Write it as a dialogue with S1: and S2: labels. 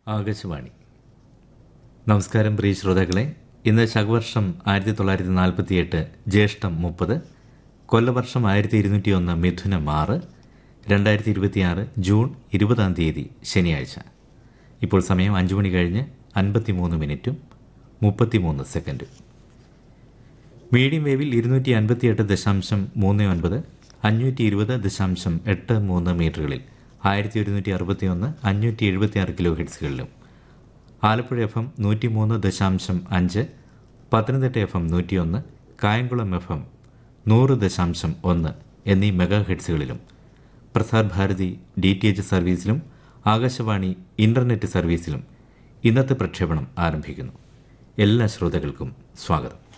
S1: ആകാശവാണി നമസ്കാരം പ്രിയ ശ്രോതാക്കളെ ഇന്ന് ശകവർഷം ആയിരത്തി തൊള്ളായിരത്തി നാൽപ്പത്തിയെട്ട് ജ്യേഷ്ഠം മുപ്പത് കൊല്ലവർഷം ആയിരത്തി ഇരുന്നൂറ്റി ഒന്ന് മിഥുനം ആറ് രണ്ടായിരത്തി ഇരുപത്തിയാറ് ജൂൺ ഇരുപതാം തീയതി ശനിയാഴ്ച ഇപ്പോൾ സമയം അഞ്ച് മണി കഴിഞ്ഞ് അൻപത്തിമൂന്ന് മിനിറ്റും മുപ്പത്തിമൂന്ന് സെക്കൻഡും മീഡിയം വേവിൽ ഇരുന്നൂറ്റി അൻപത്തിയെട്ട് ദശാംശം മൂന്ന് ഒൻപത് അഞ്ഞൂറ്റി ഇരുപത് ദശാംശം എട്ട് മൂന്ന് മീറ്ററുകളിൽ ആയിരത്തി ഒരുന്നൂറ്റി അറുപത്തി ഒന്ന് അഞ്ഞൂറ്റി എഴുപത്തി ആറ് കിലോ ഹെഡ്സുകളിലും ആലപ്പുഴ എഫ് എം നൂറ്റി മൂന്ന് ദശാംശം അഞ്ച് പത്തനംതിട്ട എഫ് എം നൂറ്റിയൊന്ന് കായംകുളം എഫ് എം നൂറ് ദശാംശം ഒന്ന് എന്നീ മെഗാ ഹെഡ്സുകളിലും Prasar Bharati D T H സർവീസിലും ആകാശവാണി ഇന്റർനെറ്റ് സർവീസിലും ഇന്നത്തെ പ്രക്ഷേപണം ആരംഭിക്കുന്നു എല്ലാ ശ്രോതാക്കൾക്കും സ്വാഗതം